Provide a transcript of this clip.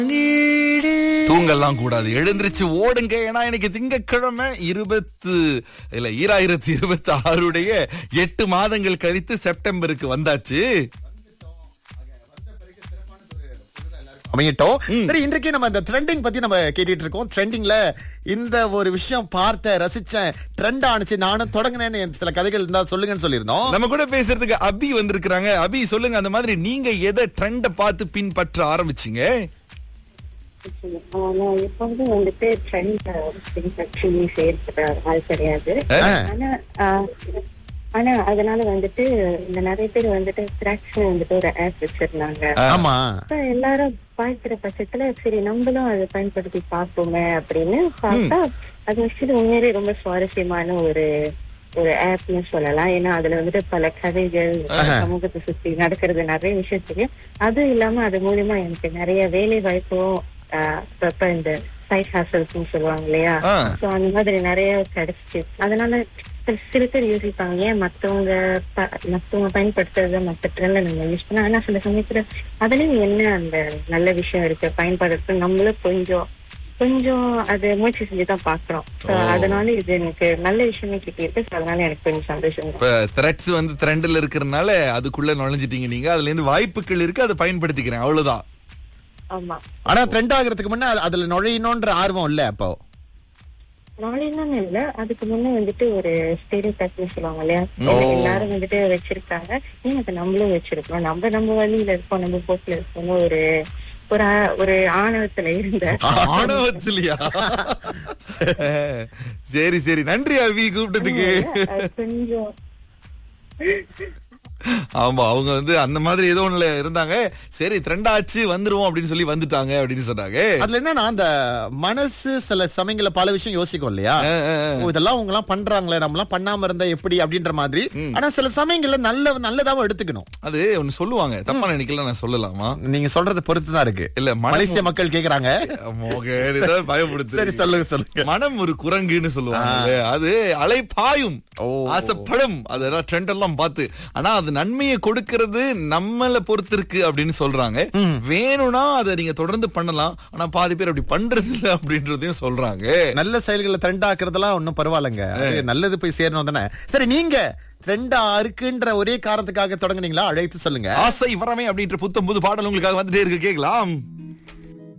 தூங்கலாம் கூடாது எழுந்திருச்சு ஓடுங்க ஏன்னா இன்னைக்கு திங்கட்கிழமை இருபத்து இல்ல ஈராயிரத்தி இருபத்தி ஆறுடைய எட்டு மாதங்கள் கழித்து செப்டம்பருக்கு வந்தாச்சு அமையட்டும் சரி இன்றைக்கு நம்ம இந்த ட்ரெண்டிங் பத்தி நம்ம கேட்டுட்டு இருக்கோம் ட்ரெண்டிங்ல இந்த ஒரு விஷயம் பார்த்த ரசிச்சேன் ட்ரெண்ட் ஆனிச்சு நானும் தொடங்கினேன்னு சில கதைகள் இருந்தா சொல்லுங்கன்னு சொல்லியிருந்தோம் நம்ம கூட பேசுறதுக்கு அபி வந்திருக்கிறாங்க அபி சொல்லுங்க அந்த மாதிரி நீங்க எதை ட்ரெண்ட பார்த்து பின்பற்ற ஆரம்பிச்சீங்க ஆனா எப்போதும் வந்துட்டு ட்ரெண்ட் பின்பற்றி சேர்க்கிற ஆள் கிடையாது ஆனா ஆஹ், ஆனா அதனால வந்துட்டு இந்த நிறைய பேர் வந்துட்டு த்ராக்ஸ் வந்துட்டு ஒரு ஆப் வச்சிருந்தாங்க ஆமா அப்ப எல்லாரும் பார்க்கிற பட்சத்துல சரி நம்மளும் அதை பயன்படுத்தி பார்ப்போமே அப்படின்னு பார்த்தா அது வச்சுட்டு உண்மையிலே ரொம்ப சுவாரஸ்யமான ஒரு ஒரு ஆப்னு சொல்லலாம் ஏன்னா அதுல வந்துட்டு பல கதைகள் சமூகத்தை சுத்தி நடக்கிறது நிறைய விஷயம் தெரியும் அதுவும் இல்லாம அது மூலியமா எனக்கு நிறைய வேலை வாய்ப்பும் ஆஹ், அப்பப்ப இந்த சைட் ஹாசல்ஸ்னு சொல்லுவாங்க இல்லையா ஆ. சோ அந்த மாதிரி நிறைய கிடைச்சிச்சு அதனால சில- சில பேர் யோசிப்பாங்க ஏன் மத்தவங்க ப- மத்தவங்க பயன்படுத்துறத மத்த ட்ரெண்ட்ல நம்ம யூஸ் பண்ண ஆனா சில சமயத்துல அதுலயும் என்ன அந்த நல்ல விஷயம் இருக்கு பயன்படுத்த நம்மளும் கொஞ்சம் கொஞ்சம் அது முயற்சி செஞ்சுதான் பாக்குறோம் So, அதனால இது எனக்கு நல்ல விஷயமே கிட்டி இருக்கு So, அதனால எனக்கு கொஞ்சம் சந்தோஷம் தான். இப்ப த்ரெட்ஸ் வந்து ட்ரெண்ட்ல இருக்கிறதுனால அதுக்குள்ள நுழைஞ்சிட்டீங்க நீங்க அதுல இருந்து வாய்ப்புகள் இருக்கு அதை பயன்படுத்திக்கிறேன் அவ்வளவுதான் ஆமா ஆனா ட்ரெண்ட் ஆகுறதுக்கு முன்ன அது- அதுல நுழையணும்ன்ற ஆர்வம் இல்ல அப்போ நாளைன்னு இல்ல அதுக்கு முன்ன வந்துட்டு ஒரு ஸ்டேடியோ டைப்னு சொல்லுவாங்க இல்லையா எல்லாரும் வந்துட்டு வச்சிருக்காங்க ஏன் அதை நம்மளும் வச்சிருக்கோம் நம்ம நம்ம வழியில இருக்கோம் நம்ம போக்குல இருக்கோம் ஒரு ஒரு ஆ- ஒரு ஆணவத்துல இருந்த ஆணவத்திலையா சரி சரி நன்றி அவி கூப்பிட்டதுக்கு அது கொஞ்சம் ஆமா அவங்க வந்து அந்த மாதிரி ஏதோ ஒண்ணுல இருந்தாங்க சரி ட்ரெண்ட் ஆச்சு வந்துருவோம் அப்படின்னு சொல்லி வந்துட்டாங்க அப்படின்னு சொன்னாங்க அதுல என்னன்னா அந்த மனசு சில சமயங்கள பல விஷயம் யோசிக்கும் இல்லையா அஹ், அஹ், அஹ். ஓ, இதெல்லாம் அவங்க எல்லாம் பண்றாங்களே நம்ம எல்லாம் பண்ணாம இருந்தா எப்படி அப்படின்ற மாதிரி ஆனா சில சமயங்கள்ல நல்ல நல்லதாவும் எடுத்துக்கணும் அது ஒண்ணு சொல்லுவாங்க தப்பா நினைக்கல நான் சொல்லலாமா நீங்க சொல்றது பொறுத்து தான் இருக்கு இல்ல, மனம் மலேசிய மக்கள் கேக்குறாங்க மோகன், ஏதோ பயப்படுத்து சரி சொல்லுங்க சொல்லுங்க மனம் ஒரு குரங்குன்னு சொல்லுவாங்க அது அலை பாயும் ஓ. ஆசைப்படும் அதெல்லாம் ட்ரெண்ட் எல்லாம் பார்த்து ஆனா அது நன்மையை கொடுக்கிறது நம்மள பொறுத்து இருக்கு அப்படின்னு சொல்றாங்க வேணும்னா அதை நீங்க தொடர்ந்து பண்ணலாம் ஆனா பாதி பேர் அப்படி பண்றது இல்ல அப்படின்றதையும் சொல்றாங்க நல்ல செயல்களை ட்ரெண்ட் ஆக்குறதெல்லாம் ஒண்ணும் பரவாயில்லைங்க அது நல்லது போய் சேரணும் தானே சரி நீங்க ட்ரெண்டா இருக்குன்ற ஒரே காரணத்துக்காக தொடங்குனீங்களா அழைத்து சொல்லுங்க ஆசை வரமே அப்படின்ற புத்தம் புது பாடல் உங்களுக்காக வந்துட்டே இருக்கு கேக்கலாம்